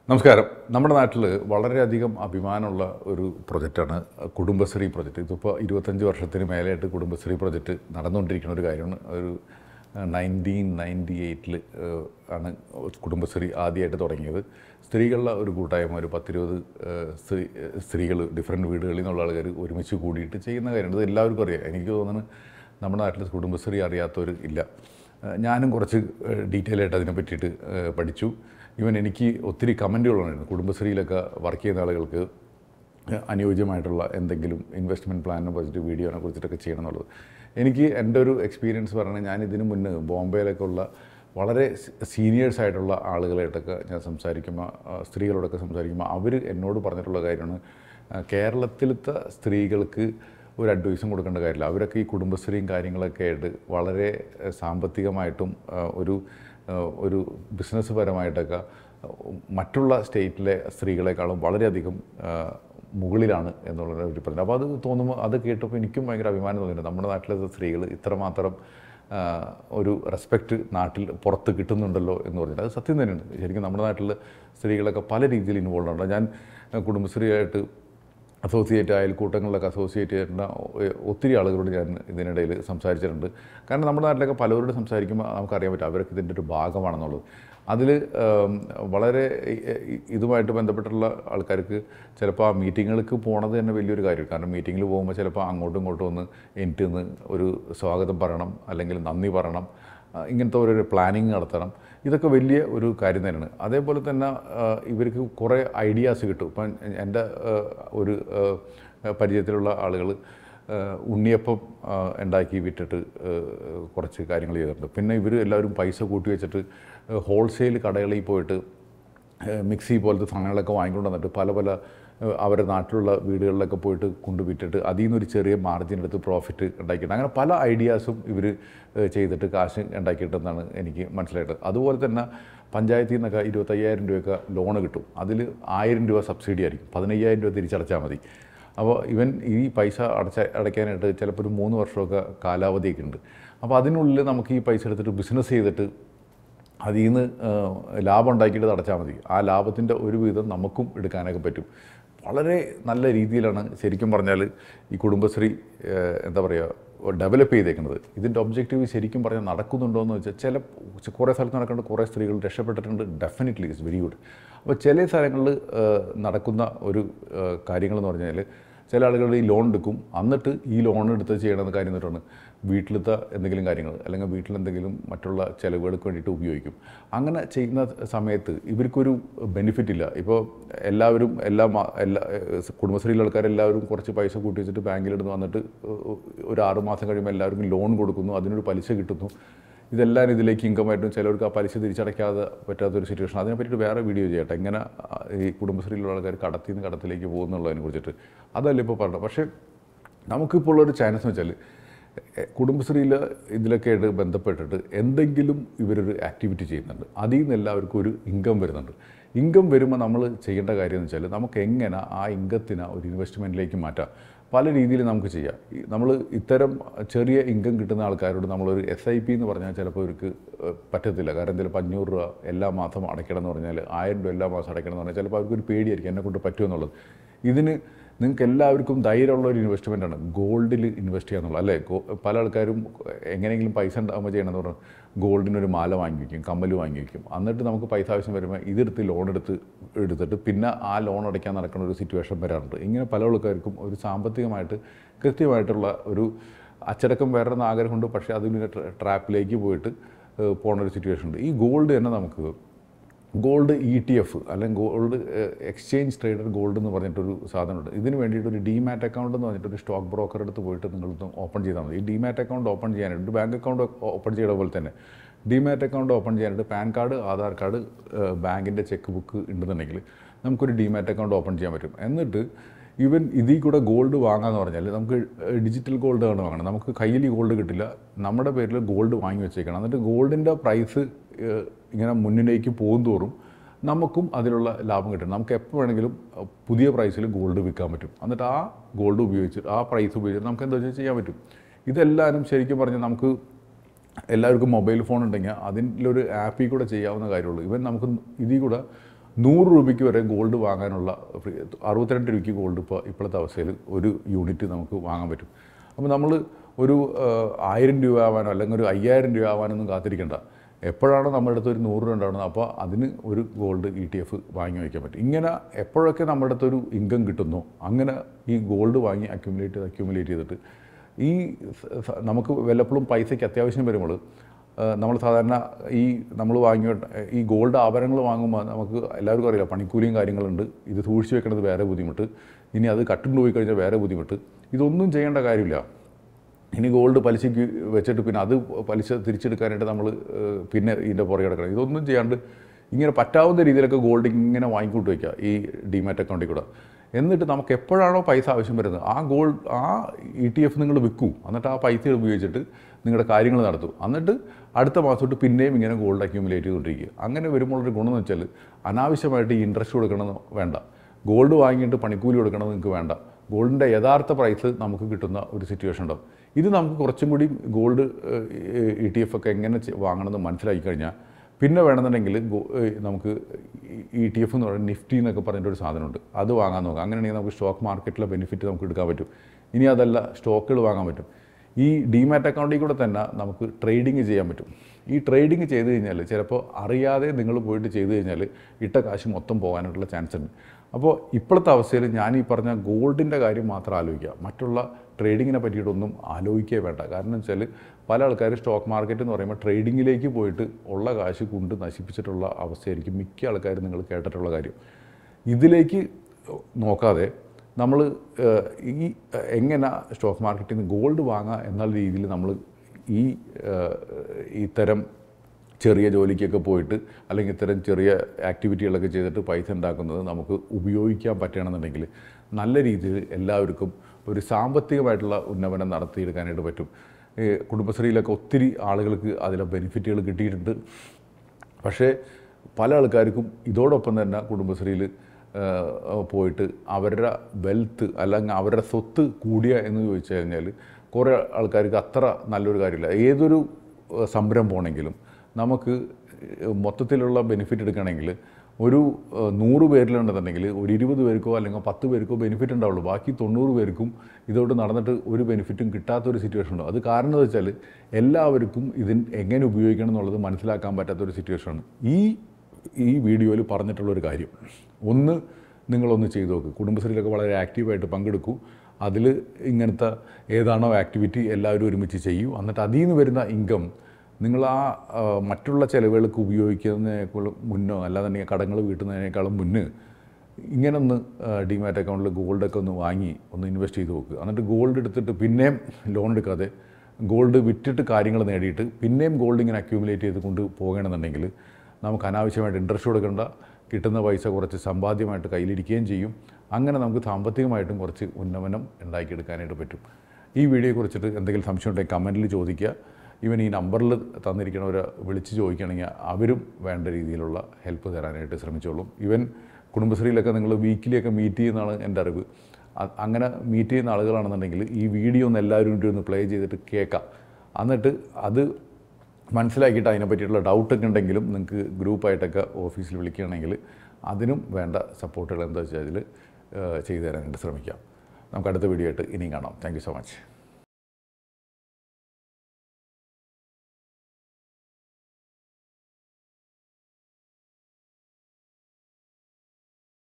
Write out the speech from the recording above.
നമസ്കാരം നമ്മുടെ നാട്ടിൽ വളരെയധികം അഭിമാനമുള്ള ഒരു പ്രൊജക്റ്റാണ് കുടുംബശ്രീ പ്രൊജക്റ്റ് ഇതിപ്പോൾ ഇരുപത്തഞ്ച് വർഷത്തിന് മേലെയായിട്ട് കുടുംബശ്രീ പ്രൊജക്റ്റ് നടന്നുകൊണ്ടിരിക്കുന്ന ഒരു കാര്യമാണ് ഒരു നയൻറ്റീൻ നയൻറ്റി എയ്റ്റിൽ ആണ് കുടുംബശ്രീ ആദ്യമായിട്ട് തുടങ്ങിയത് സ്ത്രീകളുടെ ഒരു കൂട്ടായ്മ ഒരു പത്തിരുപത് ഏഹ്, സ്ത്രീ സ്ത്രീകൾ ഡിഫറെൻറ്റ് വീടുകളിൽ നിന്നുള്ള ആൾക്കാർ ഒരുമിച്ച് കൂടിയിട്ട് ചെയ്യുന്ന കാര്യമാണ് ഇത് എല്ലാവർക്കും അറിയാം എനിക്ക് തോന്നുന്നു നമ്മുടെ നാട്ടിൽ കുടുംബശ്രീ അറിയാത്തവർ ഇല്ല ഏഹ് ഞാനും കുറച്ച് ഡീറ്റെയിൽ ആയിട്ട് അതിനെ പറ്റിയിട്ട് ഏഹ് പഠിച്ചു ഈവൻ എനിക്ക് ഒത്തിരി കമൻറ്റുകളുണ്ടായിരുന്നു കുടുംബശ്രീയിലൊക്കെ വർക്ക് ചെയ്യുന്ന ആളുകൾക്ക് അനുയോജ്യമായിട്ടുള്ള എന്തെങ്കിലും ഇൻവെസ്റ്റ്മെൻറ്റ് പ്ലാനിനെ കുറിച്ചിട്ട് വീഡിയോനെ കുറിച്ചിട്ടൊക്കെ ചെയ്യണം എന്നുള്ളത് എനിക്ക് എൻ്റെ ഒരു എക്സ്പീരിയൻസ് പറഞ്ഞാൽ ഞാൻ ഇതിന് മുന്നേ ബോംബെയിലൊക്കെ ഉള്ള വളരെ സീനിയേഴ്സ് ആയിട്ടുള്ള ആളുകളായിട്ടൊക്കെ ഞാൻ സംസാരിക്കുമ്പോൾ ആ, സ്ത്രീകളോടൊക്കെ സംസാരിക്കുമ്പോൾ അവർ എന്നോട് പറഞ്ഞിട്ടുള്ള കാര്യമാണ് ആ, കേരളത്തിലത്തെ സ്ത്രീകൾക്ക് ഒരു അഡ്വൈസും കൊടുക്കേണ്ട കാര്യമില്ല അവരൊക്കെ ഈ കുടുംബശ്രീയും കാര്യങ്ങളൊക്കെ ആയിട്ട് വളരെ ഏഹ്, സാമ്പത്തികമായിട്ടും ആ, ഒരു ആ, ഒരു ബിസിനസ് പരമായിട്ടൊക്കെ മറ്റുള്ള സ്റ്റേറ്റിലെ സ്ത്രീകളെക്കാളും വളരെയധികം ആ, മുകളിലാണ് എന്നുള്ള ഒരു പറഞ്ഞു അപ്പോൾ അത് തോന്നുമ്പോൾ അത് കേട്ടപ്പോൾ എനിക്കും ഭയങ്കര അഭിമാനം തോന്നിയിട്ടുണ്ട് നമ്മുടെ നാട്ടിലെ സ്ത്രീകൾ ഇത്രമാത്രം ആ, ഒരു റെസ്പെക്റ്റ് നാട്ടിൽ പുറത്ത് കിട്ടുന്നുണ്ടല്ലോ എന്ന് പറഞ്ഞിട്ട് അത് സത്യം തന്നെയാണ് ശരിക്കും നമ്മുടെ നാട്ടിൽ സ്ത്രീകളൊക്കെ പല രീതിയിൽ ഇൻവോൾവ് ഉണ്ട് ഞാൻ ആ, കുടുംബശ്രീയായിട്ട് അസോസിയേറ്റ് അയൽക്കൂട്ടങ്ങളിലൊക്കെ അസോസിയേറ്റ് ചെയ്തിട്ടുള്ള ഒ- ഒത്തിരി ആളുകളോട് ഞാൻ ഇതിനിടയിൽ സംസാരിച്ചിട്ടുണ്ട് കാരണം നമ്മുടെ നാട്ടിലൊക്കെ പലരോട് സംസാരിക്കുമ്പോൾ നമുക്കറിയാൻ പറ്റും അവരൊക്കെ ഇതിൻ്റെ ഒരു ഭാഗമാണെന്നുള്ളത് അതിൽ വളരെ ഇ- ഇ- ഇതുമായിട്ട് ബന്ധപ്പെട്ടുള്ള ആൾക്കാർക്ക് ചിലപ്പോൾ ആ മീറ്റിങ്ങുകൾക്ക് പോണത് തന്നെ വലിയൊരു കാര്യം കാരണം മീറ്റിങ്ങിൽ പോകുമ്പോൾ ചിലപ്പോൾ അങ്ങോട്ടും ഇങ്ങോട്ടും ഒന്ന് എനിക്ക് നിന്ന് ഒരു സ്വാഗതം പറയണം അല്ലെങ്കിൽ നന്ദി പറയണം ആ, ഇങ്ങനത്തെ ഒരു പ്ലാനിങ് നടത്തണം ഇതൊക്കെ വലിയ ഒരു കാര്യം തന്നെയാണ് അതേപോലെ തന്നെ ആ, ഇവർക്ക് കുറേ ഐഡിയാസ് കിട്ടും ഇപ്പം എൻ്റെ ആ, ഒരു ആ, പരിചയത്തിലുള്ള ആളുകൾ ഉണ്ണിയപ്പം ആ, ഉണ്ടാക്കി വിറ്റിട്ട് ആ, കുറച്ച് കാര്യങ്ങൾ ചെയ്തിട്ടുണ്ട് പിന്നെ ഇവർ എല്ലാവരും പൈസ കൂട്ടി വെച്ചിട്ട് ഹോൾസെയിൽ കടകളിൽ പോയിട്ട് ഏഹ് മിക്സി പോലത്തെ സാധനങ്ങളൊക്കെ വാങ്ങിക്കൊണ്ട് വന്നിട്ട് പല പല ഏഹ് അവരുടെ നാട്ടിലുള്ള വീടുകളിലൊക്കെ പോയിട്ട് കൊണ്ട് വിറ്റിട്ട് അതിൽ നിന്നൊരു ചെറിയ മാർജിൻ എടുത്ത് പ്രോഫിറ്റ് ഉണ്ടാക്കിയിട്ട് അങ്ങനെ പല ഐഡിയാസും ഇവർ ചെയ്തിട്ട് കാശ് ഉണ്ടാക്കിയിട്ടെന്നാണ് എനിക്ക് മനസ്സിലായത് അതുപോലെ തന്നെ പഞ്ചായത്തിൽ നിന്നൊക്കെ ഇരുപത്തയ്യായിരം രൂപയൊക്കെ ലോൺ കിട്ടും അതിൽ ആയിരം രൂപ സബ്സിഡി ആയിരിക്കും പതിനയ്യായിരം രൂപ തിരിച്ചടച്ചാൽ മതി അപ്പോൾ ഇവൻ ഈ പൈസ അടച്ച അടയ്ക്കാനായിട്ട് ചിലപ്പോൾ ഒരു മൂന്ന് വർഷമൊക്കെ കാലാവധിയൊക്കെ ഉണ്ട് അപ്പോൾ അതിനുള്ളിൽ നമുക്ക് ഈ പൈസ എടുത്തിട്ട് ബിസിനസ് ചെയ്തിട്ട് അതിൽ നിന്ന് ലാഭം ഉണ്ടാക്കിയിട്ട് അത് അടച്ചാൽ മതി ആ ലാഭത്തിൻ്റെ ഒരു വിധം നമുക്കും എടുക്കാനൊക്കെ പറ്റും വളരെ നല്ല രീതിയിലാണ് ശരിക്കും പറഞ്ഞാൽ ഈ കുടുംബശ്രീ ഏഹ്, എന്താ പറയുക ഡെവലപ്പ് ചെയ്തേക്കുന്നത് ഇതിൻ്റെ ഒബ്ജക്റ്റീവ് ശരിക്കും പറഞ്ഞാൽ നടക്കുന്നുണ്ടോ എന്ന് വെച്ചാൽ ചില കുറേ സ്ഥലത്ത് നടക്കേണ്ട കുറേ സ്ത്രീകൾ രക്ഷപ്പെട്ടിട്ടുണ്ട് ഡെഫിനറ്റ്ലി ഇറ്റ്സ് വെരി ഗുഡ് അപ്പോൾ ചില സ്ഥലങ്ങളിൽ നടക്കുന്ന ഒരു ഏഹ്, കാര്യങ്ങളെന്ന് പറഞ്ഞാൽ ചില ആളുകൾ ഈ ലോൺ എടുക്കും എന്നിട്ട് ഈ ലോൺ എടുത്ത് ചെയ്യണമെന്ന കാര്യം എന്നിട്ടാണ് വീട്ടിലത്തെ എന്തെങ്കിലും കാര്യങ്ങൾ അല്ലെങ്കിൽ വീട്ടിലെന്തെങ്കിലും മറ്റുള്ള ചിലവുകൾക്ക് വേണ്ടിയിട്ട് ഉപയോഗിക്കും അങ്ങനെ ചെയ്യുന്ന സമയത്ത് ഇവർക്കൊരു ബെനിഫിറ്റ് ഇല്ല ഇപ്പോൾ എല്ലാവരും എല്ലാ മാ- എല്ലാ ഏഹ്, കുടുംബശ്രീയിലെ ആൾക്കാരെല്ലാവരും കുറച്ച് പൈസ കൂട്ടി വെച്ചിട്ട് ബാങ്കിലെടുത്ത് വന്നിട്ട് ഒരു ആറ് മാസം കഴിയുമ്പോൾ എല്ലാവർക്കും ലോൺ കൊടുക്കുന്നു അതിനൊരു പലിശ കിട്ടുന്നു ഇതെല്ലാം ഇതിലേക്ക് ഇൻകം ആയിട്ടും ചിലർക്ക് ആ പലിശ തിരിച്ചടയ്ക്കാതെ പറ്റാത്തൊരു സിറ്റുവേഷൻ അതിനെ പറ്റിയിട്ട് വേറെ വീഡിയോ ചെയ്യട്ടെ എങ്ങനെ ആ, ഈ കുടുംബശ്രീയിലുള്ള ആൾക്കാർ കടത്തിൽ നിന്ന് കടത്തിലേക്ക് പോകുന്നുള്ളതിനെ കുറിച്ചിട്ട് അതല്ല ഇപ്പോൾ പറഞ്ഞത് പക്ഷേ നമുക്കിപ്പോൾ ഉള്ളൊരു ചാൻസ് എന്ന് വെച്ചാൽ എ, കുടുംബശ്രീയിൽ ഇതിലൊക്കെ ആയിട്ട് ബന്ധപ്പെട്ടിട്ട് എന്തെങ്കിലും ഇവരൊരു ആക്ടിവിറ്റി ചെയ്യുന്നുണ്ട് അതിൽ നിന്ന് എല്ലാവർക്കും ഒരു ഇൻകം വരുന്നുണ്ട് ഇൻകം വരുമ്പോൾ നമ്മൾ ചെയ്യേണ്ട കാര്യം എന്ന് വെച്ചാൽ നമുക്ക് എങ്ങനെ ആ ഇൻകത്തിനെ ഒരു ഇൻവെസ്റ്റ്മെൻറ്റിലേക്ക് മാറ്റാം പല രീതിയിൽ നമുക്ക് ചെയ്യാം നമ്മൾ ഇത്തരം ചെറിയ ഇൻകം കിട്ടുന്ന ആൾക്കാരോട് നമ്മളൊരു എസ് ഐ പി എന്ന് പറഞ്ഞാൽ ചിലപ്പോൾ അവർക്ക് ഏഹ്, പറ്റത്തില്ല കാരണം ചിലപ്പോൾ അഞ്ഞൂറ് രൂപ എല്ലാ മാസം അടയ്ക്കണം എന്ന് പറഞ്ഞാൽ ആയിരം രൂപ എല്ലാ മാസം അടയ്ക്കണം എന്ന് പറഞ്ഞാൽ ചിലപ്പോൾ അവർക്കൊരു പേടിയായിരിക്കും എന്നെ കൊണ്ട് പറ്റുമെന്നുള്ളത് ഇതിന് നിങ്ങൾക്ക് എല്ലാവർക്കും ധൈര്യമുള്ള ഒരു ഇൻവെസ്റ്റ്മെൻ്റ് ആണ് ഗോൾഡിൽ ഇൻവെസ്റ്റ് ചെയ്യാന്നുള്ളത് അല്ലേ ഗോ- പല ആൾക്കാരും എങ്ങനെയെങ്കിലും പൈസ ഉണ്ടാകുമ്പോൾ ചെയ്യണമെന്ന് പറഞ്ഞാൽ ഗോൾഡിനൊരു മാല വാങ്ങി വയ്ക്കും കമ്മൽ വാങ്ങി വയ്ക്കും എന്നിട്ട് നമുക്ക് പൈസ ആവശ്യം വരുമ്പോൾ ഇതെടുത്ത് ലോൺ എടുത്ത് എടുത്തിട്ട് പിന്നെ ആ ലോൺ അടയ്ക്കാൻ നടക്കുന്ന ഒരു സിറ്റുവേഷൻ വരാറുണ്ട് ഇങ്ങനെ പല ആൾക്കാർക്കും ഒരു സാമ്പത്തികമായിട്ട് കൃത്യമായിട്ടുള്ള ഒരു അച്ചടക്കം വേറെ ആഗ്രഹമുണ്ട് പക്ഷേ അതിന് ട്രാപ്പിലേക്ക് പോയിട്ട് ഏഹ്, പോണ ഒരു സിറ്റുവേഷൻ ഉണ്ട് ഈ ഗോൾഡ് തന്നെ നമുക്ക് ഗോൾഡ് ഇ ടി എഫ് അല്ലെങ്കിൽ ഗോൾഡ് എക്സ്ചേഞ്ച് ട്രേഡർ ഗോൾഡ് എന്ന് പറഞ്ഞിട്ടൊരു സാധനമുണ്ട് ഇതിന് വേണ്ടിയിട്ട് ഒരു ഡിമാറ്റ് അക്കൗണ്ട് എന്ന് പറഞ്ഞിട്ട് ഒരു സ്റ്റോക്ക് ബ്രോക്കർ അടുത്ത് പോയിട്ട് നിങ്ങളൊന്ന് ഓപ്പൺ ചെയ്താൽ മതി ഈ ഡിമാറ്റ് അക്കൗണ്ട് ഓപ്പൺ ചെയ്യാനായിട്ട് ഒരു ബാങ്ക് അക്കൗണ്ട് ഓപ്പൺ ചെയ്യണ പോലെ തന്നെ ഡിമാറ്റ് അക്കൗണ്ട് ഓപ്പൺ ചെയ്യാനായിട്ട് പാൻ കാർഡ് ആധാർ കാർഡ് ബാങ്കിൻ്റെ ചെക്ക് ബുക്ക് ഉണ്ടെന്നുണ്ടെങ്കിൽ നമുക്കൊരു ഡിമാറ്റ് അക്കൗണ്ട് ഓപ്പൺ ചെയ്യാൻ പറ്റും എന്നിട്ട് ഈവൻ ഇതിൽ കൂടെ ഗോൾഡ് വാങ്ങാന്ന് പറഞ്ഞാൽ നമുക്ക് ഡിജിറ്റൽ ഗോൾഡ് ആണ് വാങ്ങണം നമുക്ക് കയ്യിൽ ഈ ഗോൾഡ് കിട്ടില്ല നമ്മുടെ പേരിൽ ഗോൾഡ് വാങ്ങി വെച്ചേക്കണം എന്നിട്ട് ഗോൾഡിൻ്റെ പ്രൈസ് ഇങ്ങനെ മുന്നിലേക്ക് പോകും തോറും നമുക്കും അതിലുള്ള ലാഭം കിട്ടും നമുക്ക് എപ്പോൾ വേണമെങ്കിലും അഹ്, പുതിയ പ്രൈസിൽ ഗോൾഡ് വിൽക്കാൻ പറ്റും എന്നിട്ട് ആ ഗോൾഡ് ഉപയോഗിച്ചിട്ട് ആ പ്രൈസ് ഉപയോഗിച്ചിട്ട് നമുക്ക് എന്താ വെച്ചാൽ ചെയ്യാൻ പറ്റും ഇതെല്ലാവരും ശരിക്കും പറഞ്ഞാൽ നമുക്ക് എല്ലാവർക്കും മൊബൈൽ ഫോൺ ഉണ്ടെങ്കിൽ അതിലൊരു ആപ്പിൽ കൂടെ ചെയ്യാവുന്ന കാര്യമുള്ളൂ ഇവൻ നമുക്ക് ഇതിൽ കൂടെ നൂറ് രൂപയ്ക്ക് വരെ ഗോൾഡ് വാങ്ങാനുള്ള ഫ്രീ- അറുപത്തിരണ്ട് രൂപയ്ക്ക് ഗോൾഡ് ഇപ്പോൾ ഇപ്പോഴത്തെ അവസ്ഥയിൽ ഒരു യൂണിറ്റ് നമുക്ക് വാങ്ങാൻ പറ്റും അപ്പോൾ നമ്മൾ ഒരു ആ, ആയിരം രൂപ ആവാനോ അല്ലെങ്കിൽ ഒരു അയ്യായിരം രൂപ ആവാനൊന്നും കാത്തിരിക്കേണ്ട എപ്പോഴാണ് നമ്മുടെ അടുത്ത് ഒരു നൂറ് രൂപ ഉണ്ടാവുന്നത് അപ്പോൾ അതിന് ഒരു ഗോൾഡ് ഇ ടി എഫ് വാങ്ങി വയ്ക്കാൻ പറ്റും ഇങ്ങനെ എപ്പോഴൊക്കെ നമ്മുടെ അടുത്ത് ഒരു ഇൻകം കിട്ടുന്നോ അങ്ങനെ ഈ ഗോൾഡ് വാങ്ങി അക്യുമുലേറ്റ് ചെയ്ത് അക്യുമുലേറ്റ് ചെയ്തിട്ട് ഈ സ- സ- നമുക്ക് വല്ലപ്പോഴും പൈസയ്ക്ക് അത്യാവശ്യം വരുമ്പോൾ നമ്മൾ സാധാരണ ഈ നമ്മൾ വാങ്ങിയ ഈ ഗോൾഡ് ആഭരണങ്ങൾ വാങ്ങുമ്പോൾ നമുക്ക് എല്ലാവർക്കും അറിയില്ല പണിക്കൂലിയും കാര്യങ്ങളുണ്ട് ഇത് സൂക്ഷിച്ച് വെക്കുന്നത് വേറെ ബുദ്ധിമുട്ട് ഇനി അത് കട്ടുകൊണ്ട് പോയി കഴിഞ്ഞാൽ വേറെ ബുദ്ധിമുട്ട് ഇതൊന്നും ചെയ്യേണ്ട കാര്യമില്ല ഇനി ഗോൾഡ് പലിശയ്ക്ക് വെച്ചിട്ട് പിന്നെ അത് പലിശ തിരിച്ചെടുക്കാനായിട്ട് നമ്മൾ പിന്നെ ഇതിൻ്റെ പുറകെ കിടക്കണം ഇതൊന്നും ചെയ്യാണ്ട് ഇങ്ങനെ പറ്റാവുന്ന രീതിയിലൊക്കെ ഗോൾഡ് ഇങ്ങനെ വാങ്ങിക്കൂട്ട് വയ്ക്കുക ഈ ഡിമാറ്റ് അക്കൗണ്ടിൽ കൂടെ എന്നിട്ട് നമുക്ക് എപ്പോഴാണോ പൈസ ആവശ്യം വരുന്നത് ആ ഗോൾഡ് ആ ഇ ടി എഫ് നിങ്ങൾ വിൽക്കൂ എന്നിട്ട് ആ പൈസ ഉപയോഗിച്ചിട്ട് നിങ്ങളുടെ കാര്യങ്ങൾ നടത്തും എന്നിട്ട് അടുത്ത മാസം തൊട്ട് പിന്നെയും ഇങ്ങനെ ഗോൾഡ് അക്യൂമുലേറ്റ് ചെയ്തുകൊണ്ടിരിക്കുക അങ്ങനെ വരുമ്പോൾ ഒരു ഗുണം എന്ന് വെച്ചാൽ അനാവശ്യമായിട്ട് ഈ ഇൻട്രസ്റ്റ് കൊടുക്കണമെന്ന് വേണ്ട ഗോൾഡ് വാങ്ങിയിട്ട് പണിക്കൂലി കൊടുക്കണം നിങ്ങൾക്ക് വേണ്ട ഗോൾഡിൻ്റെ യഥാർത്ഥ പ്രൈസ് നമുക്ക് കിട്ടുന്ന ഒരു സിറ്റുവേഷൻ ഉണ്ടാവും ഇത് നമുക്ക് കുറച്ചും കൂടി ഗോൾഡ് ഇ ടി എഫ് ഒക്കെ എങ്ങനെ ചെ- വാങ്ങണമെന്ന് മനസ്സിലാക്കി കഴിഞ്ഞാൽ പിന്നെ വേണമെന്നുണ്ടെങ്കിൽ ഗോ- ഏഹ് നമുക്ക് ഇ ടി എഫ് എന്ന് പറയുന്നത് നിഫ്റ്റി എന്നൊക്കെ പറഞ്ഞിട്ടൊരു സാധനമുണ്ട് അത് വാങ്ങാൻ നോക്കാം അങ്ങനെയാണെങ്കിൽ നമുക്ക് സ്റ്റോക്ക് മാർക്കറ്റിലെ ബെനിഫിറ്റ് നമുക്ക് എടുക്കാൻ പറ്റും ഇനി അതല്ല സ്റ്റോക്കുകൾ വാങ്ങാൻ പറ്റും ഈ ഡിമാറ്റ് അക്കൗണ്ടിൽ കൂടെ തന്നെ നമുക്ക് ട്രേഡിങ് ചെയ്യാൻ പറ്റും ഈ ട്രേഡിങ് ചെയ്ത് കഴിഞ്ഞാൽ ചിലപ്പോൾ അറിയാതെ നിങ്ങൾ പോയിട്ട് ചെയ്ത് കഴിഞ്ഞാൽ ഇട്ട കാശ് മൊത്തം പോകാനായിട്ടുള്ള ചാൻസ് ഉണ്ട് അപ്പോൾ ഇപ്പോഴത്തെ അവസ്ഥയിൽ ഞാൻ ഈ പറഞ്ഞ ഗോൾഡിൻ്റെ കാര്യം മാത്രം ആലോചിക്കുക മറ്റുള്ള ട്രേഡിങ്ങിനെ പറ്റിയിട്ടൊന്നും ആലോചിക്കേ വേണ്ട കാരണം വെച്ചാൽ പല ആൾക്കാരും സ്റ്റോക്ക് മാർക്കറ്റ് എന്ന് പറയുമ്പോൾ ട്രേഡിങ്ങിലേക്ക് പോയിട്ട് ഉള്ള കാശ് കൊണ്ട് നശിപ്പിച്ചിട്ടുള്ള അവസ്ഥയായിരിക്കും മിക്ക ആൾക്കാരും നിങ്ങൾ കേട്ടിട്ടുള്ള കാര്യം ഇതിലേക്ക് നോക്കാതെ നമ്മൾ ഈ ഏഹ്, എങ്ങനെ സ്റ്റോക്ക് മാർക്കറ്റിൽ നിന്ന് ഗോൾഡ് വാങ്ങുക എന്നുള്ള രീതിയിൽ നമ്മൾ ഈ ഏഹ്, ഇത്തരം ചെറിയ ജോലിക്കൊക്കെ പോയിട്ട് അല്ലെങ്കിൽ ഇത്തരം ചെറിയ ആക്ടിവിറ്റികളൊക്കെ ചെയ്തിട്ട് പൈസ ഉണ്ടാക്കുന്നത് നമുക്ക് ഉപയോഗിക്കാൻ പറ്റുകയാണെന്നുണ്ടെങ്കിൽ നല്ല രീതിയിൽ എല്ലാവർക്കും ഒരു സാമ്പത്തികമായിട്ടുള്ള ഉന്നമനം നടത്തിയെടുക്കാനായിട്ട് പറ്റും ഈ കുടുംബശ്രീയിലൊക്കെ ഒത്തിരി ആളുകൾക്ക് അതിലെ ബെനിഫിറ്റുകൾ കിട്ടിയിട്ടുണ്ട് പക്ഷേ പല ആൾക്കാർക്കും ഇതോടൊപ്പം തന്നെ കുടുംബശ്രീയിൽ പോയിട്ട് അവരുടെ വെൽത്ത് അല്ലെങ്കിൽ അവരുടെ സ്വത്ത് കൂടിയ എന്ന് ചോദിച്ചു കഴിഞ്ഞാൽ കുറേ ആൾക്കാർക്ക് അത്ര നല്ലൊരു കാര്യമില്ല ഏതൊരു ഏഹ്, സംരംഭമാണെങ്കിലും നമുക്ക് ഏഹ്, മൊത്തത്തിലുള്ള ബെനിഫിറ്റ് എടുക്കണമെങ്കിൽ ഒരു ഏഹ്, നൂറ് പേരിലുണ്ടെന്നുണ്ടെങ്കിൽ ഒരു ഇരുപത് പേർക്കോ അല്ലെങ്കിൽ പത്ത് പേർക്കോ ബെനിഫിറ്റ് ഉണ്ടാവുള്ളൂ ബാക്കി തൊണ്ണൂറ് പേർക്കും ഇതോട്ട് നടന്നിട്ട് ഒരു ബെനിഫിറ്റും കിട്ടാത്തൊരു സിറ്റുവേഷൻ ഉണ്ട് അത് കാരണം എന്ന് വെച്ചാൽ എല്ലാവർക്കും ഇതിന് എങ്ങനെ ഉപയോഗിക്കണം എന്നുള്ളത് മനസ്സിലാക്കാൻ പറ്റാത്തൊരു സിറ്റുവേഷനാണ് ഈ ഈ വീഡിയോയിൽ പറഞ്ഞിട്ടുള്ളൊരു കാര്യം ഒന്ന് നിങ്ങളൊന്ന് ചെയ്തു നോക്ക് കുടുംബശ്രീയിലൊക്കെ വളരെ ആക്റ്റീവായിട്ട് പങ്കെടുക്കൂ അതിൽ ഇങ്ങനത്തെ ഏതാണോ ആക്ടിവിറ്റി എല്ലാവരും ഒരുമിച്ച് ചെയ്യൂ എന്നിട്ട് അതിൽ നിന്ന് വരുന്ന ഇൻകം നിങ്ങൾ ആ ആ, മറ്റുള്ള ചിലവുകൾക്ക് ഉപയോഗിക്കുന്നതിനേക്കാളും മുന്നോ അല്ലാന്നുണ്ടെങ്കിൽ കടങ്ങൾ വീട്ടുന്നതിനേക്കാളും മുന്നേ ഇങ്ങനെ ഒന്ന് ഡിമാറ്റ് അക്കൗണ്ടിൽ ഗോൾഡൊക്കെ ഒന്ന് വാങ്ങി ഒന്ന് ഇൻവെസ്റ്റ് ചെയ്ത് നോക്കുക എന്നിട്ട് ഗോൾഡ് എടുത്തിട്ട് പിന്നെയും ലോൺ എടുക്കാതെ ഗോൾഡ് വിറ്റിട്ട് കാര്യങ്ങൾ നേടിയിട്ട് പിന്നെയും ഗോൾഡ് ഇങ്ങനെ അക്യൂമുലേറ്റ് ചെയ്ത് കൊണ്ട് പോകണമെന്നുണ്ടെങ്കിൽ നമുക്ക് അനാവശ്യമായിട്ട് ഇൻട്രസ്റ്റ് കൊടുക്കേണ്ട കിട്ടുന്ന പൈസ കുറച്ച് സമ്പാദ്യമായിട്ട് കയ്യിലിരിക്കുകയും ചെയ്യും അങ്ങനെ നമുക്ക് സാമ്പത്തികമായിട്ടും കുറച്ച് ഉന്നമനം ഉണ്ടാക്കിയെടുക്കാനായിട്ട് പറ്റും ഈ വീഡിയോയെ കുറിച്ചിട്ട് എന്തെങ്കിലും സംശയം ഉണ്ടെങ്കിൽ കമൻറ്റിൽ ചോദിക്കുക ഇവൻ ഈ നമ്പറിൽ തന്നിരിക്കണവരെ വിളിച്ച് ചോദിക്കുകയാണെങ്കിൽ അവരും വേണ്ട രീതിയിലുള്ള ഹെൽപ്പ് തരാനായിട്ട് ശ്രമിച്ചോളും ഇവൻ കുടുംബശ്രീയിലൊക്കെ നിങ്ങൾ വീക്കിലിയൊക്കെ മീറ്റ് ചെയ്യുന്നതാണ് എൻ്റെ അറിവ് അ- അങ്ങനെ മീറ്റ് ചെയ്യുന്ന ആളുകളാണെന്നുണ്ടെങ്കിൽ ഈ വീഡിയോ ഒന്ന് എല്ലാവരും കൂടി ഒന്ന് പ്ലേ ചെയ്തിട്ട് കേൾക്കാം എന്നിട്ട് അത് മനസ്സിലാക്കിയിട്ട് അതിനെ പറ്റിയിട്ടുള്ള ഡൗട്ടൊക്കെ ഉണ്ടെങ്കിലും നിങ്ങൾക്ക് ഗ്രൂപ്പായിട്ടൊക്കെ ഓഫീസിൽ വിളിക്കുകയാണെങ്കിൽ അതിനും വേണ്ട സപ്പോർട്ടുകൾ എന്താ വെച്ചാൽ അതിൽ ചെയ്തു തരാനായിട്ട് ശ്രമിക്കാം നമുക്ക് അടുത്ത വീഡിയോ ആയിട്ട് ഇനിയും കാണാം താങ്ക് യു സോ മച്ച്